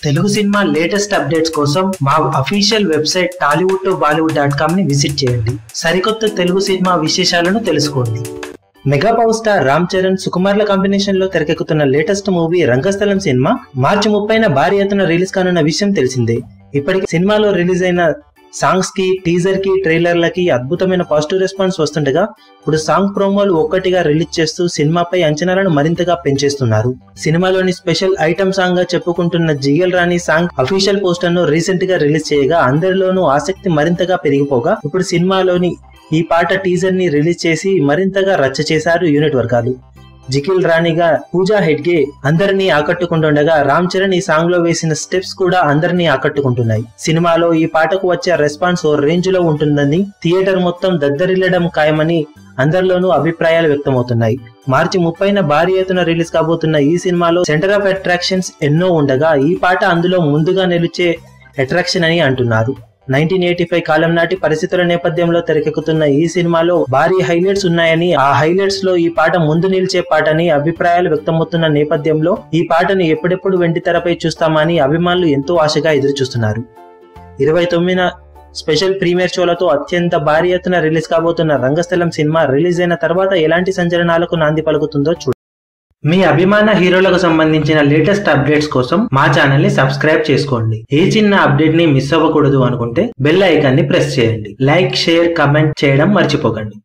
Telugu cinema latest updates కోసం మా official website Tollywood to Bollywood dot com ని visit చేయండి సరికొత్త తెలుగు సినిమా విశేషాలను తెలుసుకోండి mega power star Ram Charan సుకుమార్ల కాంబినేషన్ లో తెరకెక్కుతున్న లేటెస్ట్ మూవీ రంగస్థలం సినిమా మార్చి ముప్పైన భారీ ఎత్తున రిలీజ్ కానున్న విషయం తెలిసిందే ఇప్పటికే సినిమాలో రిలీజ్ అయిన సాంగ్స్ కి టీజర్ కి ట్రైలర్లకి అద్భుతమైన పాజిటివ్ రెస్పాన్స్ వస్తుండగా ఇప్పుడు సాంగ్ ప్రోమోలు ఒక్కటిగా రిలీజ్ చేస్తూ సినిమాపై అంచనాలను మరింతగా పెంచేస్తున్నారు సినిమాలోని స్పెషల్ ఐటమ్ సాంగ్ గా చెప్పుకుంటున్న Jigelu Rani song official poster ను రీసెంట్ గా రిలీజ్ చేయగా అందరిలోనూ ఆసక్తి మరింతగా పెరిగిపోగా ఇప్పుడు సినిమాలోని ఈ పాట టీజర్ ని రిలీజ్ చేసి మరింతగా రచ్చ చేశారు యూనిట్ వర్గాలు జికిల్ రాణిగా పూజా హెడ్గే అందరినీ ఆకట్టుకుంటుండగా రామ్ చరణ్ ఈ సాంగ్ లో వేసిన స్టెప్స్ కూడా అందరినీ ఆకట్టుకుంటున్నాయి సినిమాలో ఈ పాటకు వచ్చే రెస్పాన్స్ ఓ రేంజ్ లో ఉంటుందని థియేటర్ మొత్తం దద్దరిల్లడం ఖాయమని అందరిలోనూ అభిప్రాయాలు వ్యక్తమవుతున్నాయి మార్చి ముప్పైన భారీ ఎత్తున రిలీజ్ కాబోతున్న ఈ సినిమాలో సెంటర్ ఆఫ్ అట్రాక్షన్స్ ఎన్నో ఉండగా ఈ పాట అందులో ముందుగా నిలిచే అట్రాక్షన్ అని అంటున్నారు నైన్టీన్ ఎయిటీ ఫైవ్ కాలం నాటి పరిస్థితుల నేపథ్యంలో తెరకెక్కుతున్న ఈ సినిమాలో భారీ హైలైట్స్ ఉన్నాయని ఆ హైలైట్స్ లో ఈ పాట ముందు నిలిచే పాటని అభిప్రాయాలు వ్యక్తమవుతున్న నేపథ్యంలో ఈ పాటను ఎప్పుడెప్పుడు వెండి తెరపై చూస్తామని అభిమానులు ఎంతో ఆశగా ఎదురు చూస్తున్నారు ఇరవై తొమ్మిదిన స్పెషల్ ప్రీమియర్ షోలతో అత్యంత భారీ ఎత్తున రిలీజ్ కాబోతున్న రంగస్థలం సినిమా రిలీజ్ అయిన తర్వాత ఎలాంటి సంచలనాలకు నాంది పలుకుతుందో చూడండి మీ అభిమాన హీరోలకు సంబంధించిన లేటెస్ట్ అప్డేట్స్ కోసం మా ఛానల్ ని సబ్స్క్రైబ్ చేసుకోండి ఏ చిన్న అప్డేట్ ని మిస్ అవ్వకూడదు అనుకుంటే బెల్ ఐకాన్ ని ప్రెస్ చేయండి లైక్ షేర్ కమెంట్ చేయడం మర్చిపోకండి